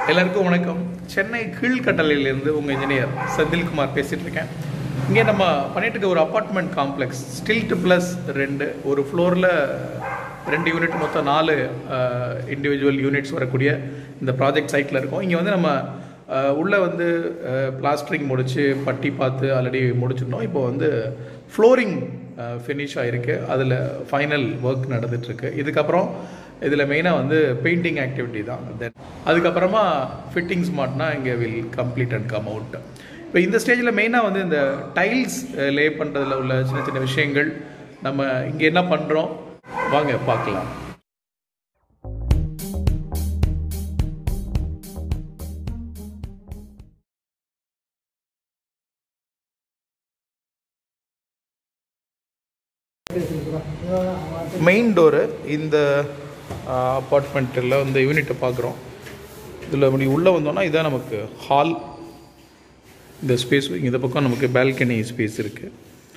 எல்லாருக்கும் வணக்கம் சென்னை கீழ்கட்டளையிலேருந்து உங்கள் இன்ஜினியர் செந்தில்குமார் பேசிகிட்டு இருக்கேன் இங்கே நம்ம பண்ணிட்டு இருக்க ஒரு அப்பார்ட்மெண்ட் காம்ப்ளெக்ஸ் ஸ்டில்ட் ப்ளஸ் ரெண்டு ஒரு ஃப்ளோரில் ரெண்டு யூனிட் மொத்தம் நாலு இண்டிவிஜுவல் யூனிட்ஸ் வரக்கூடிய இந்த ப்ராஜெக்ட் சைட்டில் இருக்கோம் இங்கே வந்து நம்ம அஹ், உள்ளே வந்து பிளாஸ்டரிங் முடிச்சு பட்டி பார்த்து ஆல்ரெடி முடிச்சிருந்தோம் இப்போ வந்து ஃப்ளோரிங் ஃபினிஷ் ஆகிருக்கு அதில் ஃபைனல் ஒர்க் நடந்துகிட்ருக்கு இதுக்கப்புறம் இதில் மெயினாக வந்து பெயிண்டிங் ஆக்டிவிட்டி தான் தென் அதுக்கப்புறமா ஃபிட்டிங்ஸ் மாட்டினா இங்கே will complete and come out இப்போ இந்த ஸ்டேஜில் மெயினாக வந்து இந்த டைல்ஸ் லே பண்ணுறதுல உள்ள சின்ன சின்ன விஷயங்கள் நம்ம இங்கே என்ன பண்ணுறோம் வாங்க பார்க்கலாம் மெயின் டோரு இந்த அப்பார்ட்மெண்ட்டில் இந்த யூனிட்டை பார்க்குறோம் இதில் அப்படி உள்ளே வந்தோம்னா இதான் நமக்கு ஹால் இந்த ஸ்பேஸ் இந்த பக்கம் நமக்கு பால்கனி ஸ்பேஸ் இருக்குது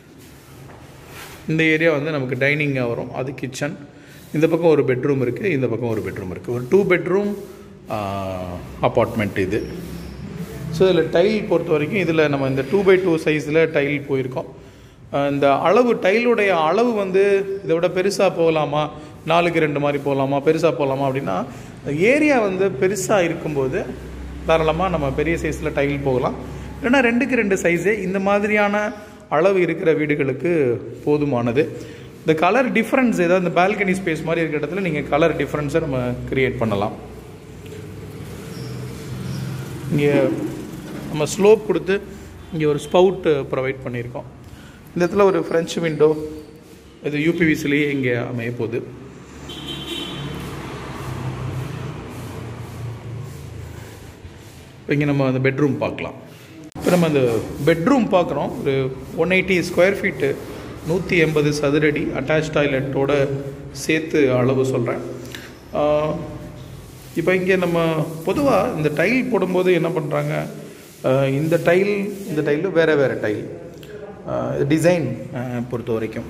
இந்த ஏரியா வந்து நமக்கு டைனிங்காக வரும் அது கிச்சன் இந்த பக்கம் ஒரு பெட்ரூம் இருக்குது இந்த பக்கம் ஒரு பெட்ரூம் இருக்குது ஒரு டூ பெட்ரூம் அப்பார்ட்மெண்ட் இது ஸோ இதில் டைல் பொறுத்த வரைக்கும் இதில் நம்ம இந்த டூ பை டூ சைஸில் டைல் போயிருக்கோம் அஹ் இந்த அளவு டைலுடைய அளவு வந்து இதை விட பெருசாக போகலாமா நாலுக்கு ரெண்டு மாதிரி போகலாமா பெருசாக போகலாமா அப்படின்னா ஏரியா வந்து பெருசாக இருக்கும்போது தாராளமாக நம்ம பெரிய சைஸில் டைல் போகலாம் இல்லைன்னா ரெண்டுக்கு ரெண்டு சைஸே இந்த மாதிரியான அளவு இருக்கிற வீடுகளுக்கு போதுமானது இந்த கலர் டிஃப்ரென்ஸ் ஏதாவது இந்த பால்கனி ஸ்பேஸ் மாதிரி இருக்கிற இடத்துல நீங்கள் கலர் டிஃப்ரென்ஸை நம்ம கிரியேட் பண்ணலாம் இங்கே நம்ம ஸ்லோப் கொடுத்து இங்கே ஒரு ஸ்பவுட் ப்ரொவைட் பண்ணியிருக்கோம் இந்த இடத்துல ஒரு ஃப்ரெஞ்ச் விண்டோ இது யூபிவிசிலேயே இங்கே அமைய போகுது இப்போ இங்கே நம்ம அந்த பெட்ரூம் பார்க்கலாம் இப்போ நம்ம அந்த பெட்ரூம் பார்க்குறோம் ஒரு ஒன் எயிட்டி ஸ்கொயர் ஃபீட்டு நூற்றி எண்பது சதுரடி அட்டாச் டாய்லெட்டோட சேர்த்து அளவு சொல்கிறேன் இப்போ இங்கே நம்ம பொதுவாக இந்த டைல் போடும்போது என்ன பண்ணுறாங்க இந்த டைல் இந்த டைலு வேறு வேறு டைல் டிசைன் பொறுத்த வரைக்கும்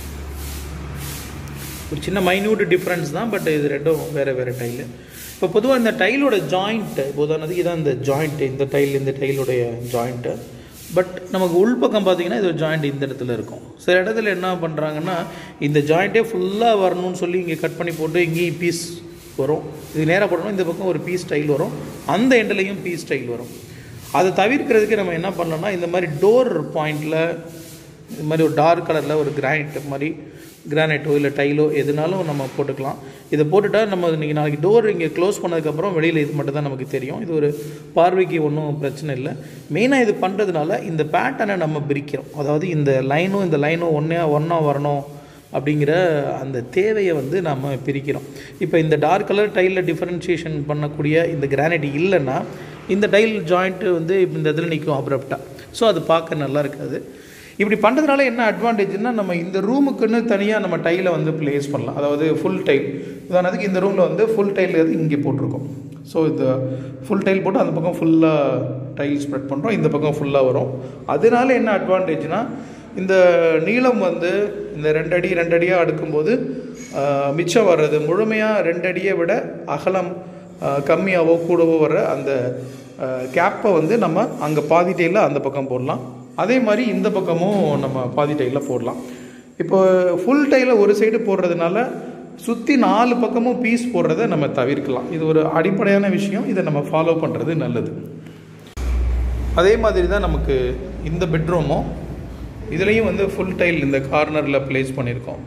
ஒரு சின்ன மைன்யூட் டிஃப்ரென்ஸ் தான் பட் இது ரெண்டும் வேறு வேறு டைலு இப்போ பொதுவாக இந்த டைலோட ஜாயிண்ட்டு இப்போ உதாரணத்துக்கு இதான் இந்த ஜாயிண்ட்டு இந்த டைல் இந்த டைலுடைய ஜாயிண்ட்டு பட் நமக்கு உள்பக்கம் பார்த்தீங்கன்னா இது ஜாயிண்ட் இந்த இடத்துல இருக்கும் சில இடத்துல என்ன பண்ணுறாங்கன்னா இந்த ஜாயிண்ட்டே ஃபுல்லாக வரணும்னு சொல்லி இங்கே கட் பண்ணி போட்டு இங்கேயும் பீஸ் வரும் இது நேராக போடணும் இந்த பக்கம் ஒரு பீஸ் ஸ்டைல் வரும் அந்த எண்ட்லேயும் பீஸ் ஸ்டைல் வரும் அதை தவிர்க்கிறதுக்கு நம்ம என்ன பண்ணோம்னா இந்த மாதிரி டோர் பாயிண்டில் இது மாதிரி ஒரு டார்க் கலரில் ஒரு கிரானைட் மாதிரி கிரானைட்டோ இல்லை டைலோ எதுனாலும் நம்ம போட்டுக்கலாம் இதை போட்டுட்டா நம்ம இன்றைக்கி நாளைக்கு டோர் இங்கே க்ளோஸ் பண்ணதுக்கப்புறம் வெளியில் இது மட்டும் தான் நமக்கு தெரியும் இது ஒரு பார்வைக்கு ஒன்றும் பிரச்சனை இல்லை மெயினாக இது பண்ணுறதுனால இந்த பேட்டர்னை நம்ம பிரிக்கிறோம் அதாவது இந்த லைனும் இந்த லைனும் ஒன்றா ஒன்றா வரணும் அப்படிங்கிற அந்த தேவையை வந்து நம்ம பிரிக்கிறோம் இப்போ இந்த டார்க் கலர் டைலில் டிஃப்ரென்ஷியேஷன் பண்ணக்கூடிய இந்த கிரானைட் இல்லைன்னா இந்த டைல் ஜாயிண்ட்டு வந்து இந்த இடத்துல நிற்கும் அப்ரப்டாக ஸோ அது பார்க்க நல்லா இருக்காது இப்படி பண்ணுறதுனால என்ன அட்வான்டேஜ்னா நம்ம இந்த ரூமுக்குன்னு தனியாக நம்ம டைலை வந்து ப்ளேஸ் பண்ணலாம் அதாவது ஃபுல் டைல் உதாரணத்துக்கு இந்த ரூமில் வந்து ஃபுல் டைல் இங்கே போட்டிருக்கோம் ஸோ இந்த ஃபுல் டைல் போட்டு அந்த பக்கம் ஃபுல்லாக டைல் ஸ்ப்ரெட் பண்ணுறோம் இந்த பக்கம் ஃபுல்லாக வரும் அதனால என்ன அட்வான்டேஜ்னா இந்த நீளம் வந்து இந்த ரெண்டு அடி ரெண்டு அடியாக அடுக்கும்போது ஆஹ், மிச்சம் வர்றது முழுமையாக ரெண்டு அடியை விட அகலம் ஆஹ், கம்மியாவோ கூடவோ வர அந்த கேப்பை வந்து நம்ம அங்கே பாதி டைலில் அந்த பக்கம் போடலாம் அதே மாதிரி இந்த பக்கமும் நம்ம பாதி டைலில் போடலாம் இப்போ ஃபுல் டைலில் ஒரு சைடு போடுறதுனால சுற்றி நாலு பக்கமும் பீஸ் போடுறத நம்ம தவிர்க்கலாம் இது ஒரு அடிப்படையான விஷயம் இதை நம்ம ஃபாலோ பண்ணுறது நல்லது அதே மாதிரி தான் நமக்கு இந்த பெட்ரூமும் இதுலேயும் வந்து ஃபுல் டைல் இந்த கார்னரில் ப்ளேஸ் பண்ணியிருக்கோம்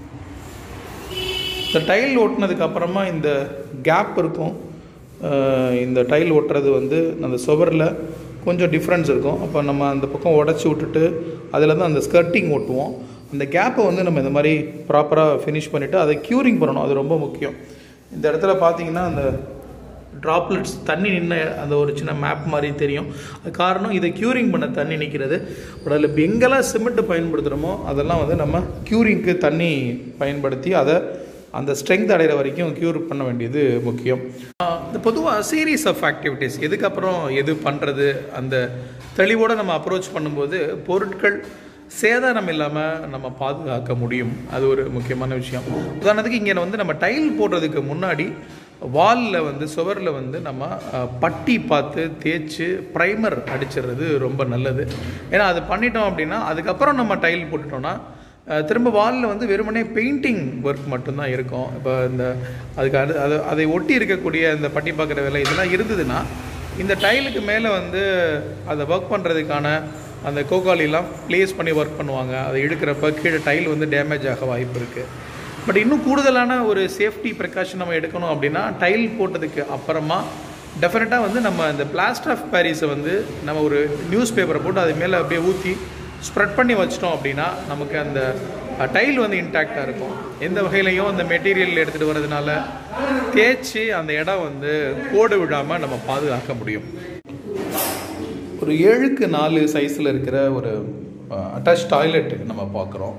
இந்த டைல் ஓட்டினதுக்கு அப்புறமா இந்த கேப் இருக்கும் அஹ் இந்த டைல் ஒட்டுறது வந்து அந்த சுவரில் கொஞ்சம் டிஃப்ரென்ஸ் இருக்கும் அப்போ நம்ம அந்த பக்கம் உடச்சி விட்டுட்டு அதில் தான் அந்த ஸ்கர்ட்டிங் ஓட்டுவோம் அந்த கேப்பை வந்து நம்ம இந்த மாதிரி ப்ராப்பராக ஃபினிஷ் பண்ணிவிட்டு அதை க்யூரிங் பண்ணணும் அது ரொம்ப முக்கியம் இந்த இடத்துல பார்த்தீங்கன்னா அந்த ட்ராப்லெட்ஸ் தண்ணி நின்ன அந்த ஒரு சின்ன மேப் மாதிரி தெரியும் அது காரணம் இதை க்யூரிங் பண்ண தண்ணி நிற்கிறது பட் அதில் இப்போ எங்கெல்லாம் சிமெண்ட்டு பயன்படுத்துகிறோமோ அதெல்லாம் வந்து நம்ம க்யூரிங்க்கு தண்ணி பயன்படுத்தி அதை அந்த ஸ்ட்ரென்த் அடைகிற வரைக்கும் க்யூர் பண்ண வேண்டியது முக்கியம் ஆஹ் இந்த பொதுவாக சீரீஸ் ஆஃப் ஆக்டிவிட்டீஸ் எதுக்கப்புறம் எது பண்ணுறது அந்த தெளிவோடு நம்ம அப்ரோச் பண்ணும்போது பொருட்கள் சேதாரம் இல்லாமல் நம்ம பாதுகாக்க முடியும் அது ஒரு முக்கியமான விஷயம் உதாரணத்துக்கு இங்கே வந்து நம்ம டைல் போடுறதுக்கு முன்னாடி வாலில் வந்து சுவரில் வந்து நம்ம அஹ், பட்டி பார்த்து தேய்ச்சி ப்ரைமர் அடிச்சிடுறது ரொம்ப நல்லது ஏன்னா அது பண்ணிட்டோம் அப்படின்னா அதுக்கப்புறம் நம்ம டைல் போட்டுட்டோம்னா அஹ், திரும்ப வாலில் வந்து வெறுமனே பெயிண்டிங் ஒர்க் மட்டும்தான் இருக்கும் இப்போ இந்த அதுக்கு அது அது அதை ஒட்டி இருக்கக்கூடிய இந்த பட்டி பார்க்குற வேலை இதெல்லாம் இருந்ததுன்னா இந்த டைலுக்கு மேலே வந்து அதை ஒர்க் பண்ணுறதுக்கான அந்த கோகாலிலாம் ப்ளேஸ் பண்ணி ஒர்க் பண்ணுவாங்க அதை இழுக்கிறப்ப கீழே டைல் வந்து டேமேஜ் ஆக வாய்ப்பு இருக்குது பட் இன்னும் கூடுதலான ஒரு சேஃப்டி ப்ரிகாஷன் நம்ம எடுக்கணும் அப்படின்னா டைல் போட்டதுக்கு அப்புறமா டெஃபினட்டாக வந்து நம்ம இந்த பிளாஸ்டர் ஆஃப் பாரிஸை வந்து நம்ம ஒரு நியூஸ் பேப்பரை போட்டு அது மேலே அப்படியே ஊற்றி ஸ்ப்ரெட் பண்ணி வச்சிட்டோம் அப்படின்னா நமக்கு அந்த டைல் வந்து இன்டாக்டாக இருக்கும் எந்த வகையிலையும் அந்த மெட்டீரியல் எடுத்துகிட்டு வர்றதுனால தேய்ச்சி அந்த இடம் வந்து கோடு விடாமல் நம்ம பாதுகாக்க முடியும் ஒரு ஏழுக்கு நாலு சைஸில் இருக்கிற ஒரு அட்டாச் டாய்லெட் நம்ம பார்க்குறோம்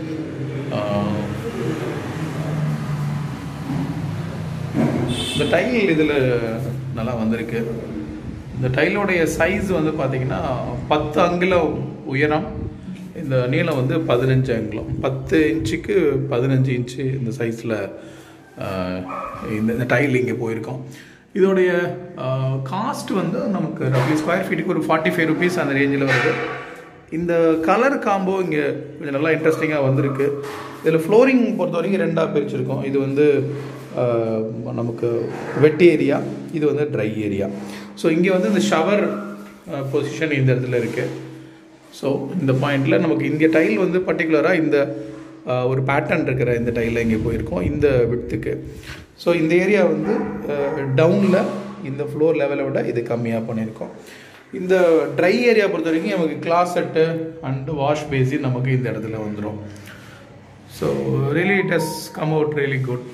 இந்த டைல் இதில் நல்லா வந்திருக்கு இந்த டைலோடைய சைஸ் வந்து பார்த்தீங்கன்னா பத்து அங்குலம் உயரம் இந்த நீளம் வந்து பதினஞ்சு அங்குலம் பத்து இன்ச்சுக்கு பதினஞ்சு இன்ச்சு இந்த சைஸில் இந்த இந்த டைல் இங்கே போயிருக்கோம் இதோடைய காஸ்ட் வந்து நமக்கு ரஃப்லி ஸ்கொயர் ஃபீட்டுக்கு ஒரு ஃபார்ட்டி ஃபைவ் ருபீஸ் அந்த ரேஞ்சில் வருது இந்த கலர் காம்போ இங்கே கொஞ்சம் நல்லா இன்ட்ரெஸ்டிங்காக வந்திருக்கு இதில் ஃப்ளோரிங் பொறுத்த வரைக்கும் ரெண்டாக பிரிச்சிருக்கோம் இது வந்து ஆஹ், நமக்கு வெட் ஏரியா இது வந்து ட்ரை ஏரியா ஸோ இங்கே வந்து இந்த ஷவர் பொசிஷன் இந்த இடத்துல இருக்குது ஸோ இந்த பாயிண்டில் நமக்கு இங்கே டைல் வந்து பர்டிகுலராக இந்த ஆஹ், ஒரு பேட்டர்ன் இருக்கிற இந்த டைலில் இங்கே போயிருக்கோம் இந்த விட்த்துக்கு ஸோ இந்த ஏரியா வந்து டவுனில் இந்த ஃப்ளோர் லெவலை விட இது கம்மியாக பண்ணியிருக்கோம் இந்த ட்ரை ஏரியா பொறுத்த வரைக்கும் நமக்கு கிளாசெட்டு அண்ட் வாஷ் பேசின் நமக்கு இந்த இடத்துல வந்துடும் so really it has come out really good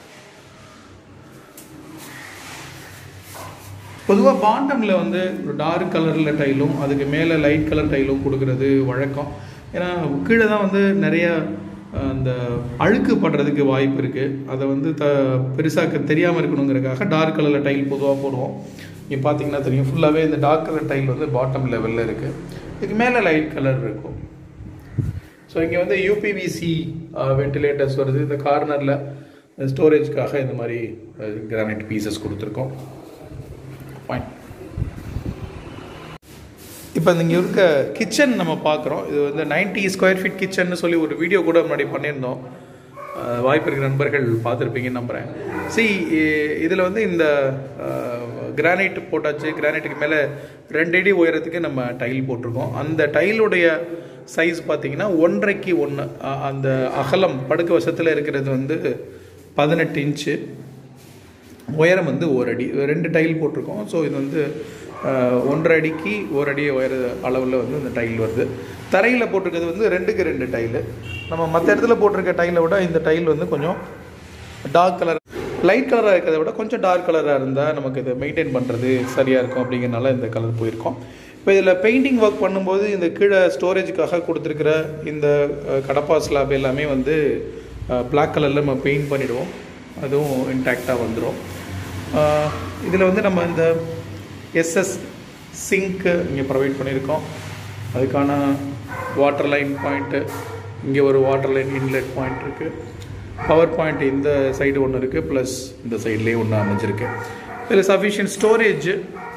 பொதுவாக பாண்டமில் வந்து ஒரு டார்க் கலரில் டைலும் அதுக்கு மேலே லைட் கலர் டைலும் கொடுக்கறது வழக்கம் ஏன்னா கீழே தான் வந்து நிறைய அஹ், அந்த அழுக்கு படுறதுக்கு வாய்ப்பு இருக்குது அதை வந்து த பெருசாக தெரியாமல் இருக்கணுங்கிறதுக்காக டார்க் கலரில் டைல் பொதுவாக போடுவோம் இங்கே பார்த்தீங்கன்னா தெரியும் ஃபுல்லாகவே இந்த டார்க் கலர் டைல் வந்து பாட்டம் லெவலில் இருக்குது இதுக்கு மேலே லைட் கலர் இருக்கும் ஸோ இங்கே வந்து யூபிவிசி வென்டிலேட்டர்ஸ் வருது இந்த கார்னரில் ஸ்டோரேஜ்க்காக இந்த மாதிரி கிரானைட் பீசஸ் கொடுத்துருக்கோம் ஃபைன் இப்போ இங்கே இருக்க கிச்சன் நம்ம பார்க்குறோம் இது வந்து 90 ஸ்கொயர் ஃபீட் கிச்சன்னு சொல்லி ஒரு வீடியோ கூட முன்னாடி பண்ணியிருந்தோம் அஹ் வாய்ப்பு இருக்கிற நண்பர்கள் பார்த்துருப்பீங்கன்னு நம்புகிறேன் சி இதில் வந்து இந்த கிரானைட் போட்டாச்சு கிரானைட்டுக்கு மேலே ரெண்டு அடி உயரத்துக்கு நம்ம டைல் போட்டிருக்கோம் அந்த டைலுடைய சைஸ் பார்த்தீங்கன்னா ஒன்றரைக்கு ஒன்று அந்த அகலம் படுக்க வசத்தில் இருக்கிறது வந்து பதினெட்டு இன்ச்சு உயரம் வந்து ஒரு அடி ரெண்டு டைல் போட்டிருக்கோம் ஸோ இது வந்து அஹ், ஒன்றரை அடிக்கு ஒரு அடி உயர அளவில் வந்து இந்த டைல் வருது தரையில் போட்டிருக்கிறது வந்து ரெண்டுக்கு ரெண்டு டைலு நம்ம மற்ற இடத்துல போட்டிருக்க டைலை விட இந்த டைல் வந்து கொஞ்சம் டார்க் கலர் லைட் கலராக இருக்கிறத விட கொஞ்சம் டார்க் கலராக இருந்தால் நமக்கு இதை மெயின்டைன் பண்ணுறது சரியாக இருக்கும் அப்படிங்கிறனால இந்த கலர் போயிருக்கோம் இப்போ இதில் பெயிண்டிங் ஒர்க் பண்ணும்போது இந்த கீழே ஸ்டோரேஜுக்காக கொடுத்துருக்கிற இந்த அஹ், கடப்பா ஸ்லாப் எல்லாமே வந்து பிளாக் கலரில் நம்ம பெயிண்ட் பண்ணிடுவோம் அதுவும் இன்டாக்டாக வந்துடும் இதில் வந்து நம்ம இந்த எஸ்எஸ் சிங்க்கு இங்கே ப்ரொவைட் பண்ணியிருக்கோம் அதுக்கான வாட்டர் லைன் பாயிண்ட்டு இங்கே ஒரு வாட்டர் லைன் இன்லெட் பாயிண்ட் இருக்குது பவர் பாயிண்ட் இந்த சைடு ஒன்று இருக்குது ப்ளஸ் இந்த சைட்லேயே ஒன்று அமைஞ்சிருக்கு இதில் சஃபிஷியன்ட் ஸ்டோரேஜ்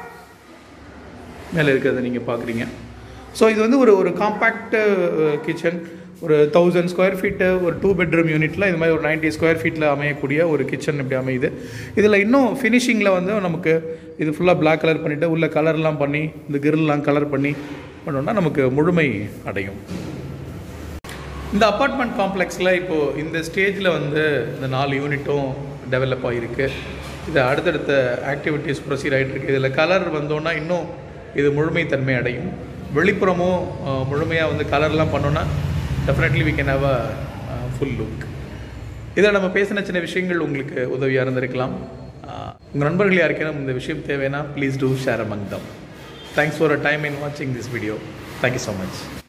மேலே இருக்கிறத நீங்கள் பார்க்குறீங்க ஸோ இது வந்து ஒரு ஒரு காம்பேக்ட் கிச்சன் ஒரு தௌசண்ட் ஸ்கொயர் ஃபீட்டு ஒரு டூ பெட்ரூம் யூனிட்டில் இது மாதிரி ஒரு 90 ஸ்கொயர் ஃபீட்டில் அமையக்கூடிய ஒரு கிச்சன் இப்படி அமையுது இதில் இன்னும் ஃபினிஷிங்கில் வந்து நமக்கு இது ஃபுல்லாக Black கலர் பண்ணிவிட்டு உள்ள கலர்லாம் பண்ணி இந்த கிரில்லாம் கலர் பண்ணி பண்ணோம்னா நமக்கு முழுமை அடையும் இந்த அப்பார்ட்மெண்ட் காம்ப்ளெக்ஸில் இப்போது இந்த ஸ்டேஜில் வந்து இந்த நாலு யூனிட்டும் டெவலப் ஆகிருக்கு இது அடுத்தடுத்த ஆக்டிவிட்டீஸ் ப்ரொசீட் ஆகிட்டு இருக்கு இதில் கலர் வந்தோன்னா இன்னும் இது முழுமைத்தன்மை அடையும் வெளிப்புறமும் அஹ், முழுமையாக வந்து கலர்லாம் பண்ணோன்னா definitely we can have a full look இதில் நம்ம பேசின சின்ன விஷயங்கள் உங்களுக்கு உதவியாக இருந்திருக்கலாம் உங்கள் நண்பர்கள் யாருக்கேனும் இந்த விஷயம் தேவைன்னா please to share among them thanks for a time in வாட்சிங் this video thank you so much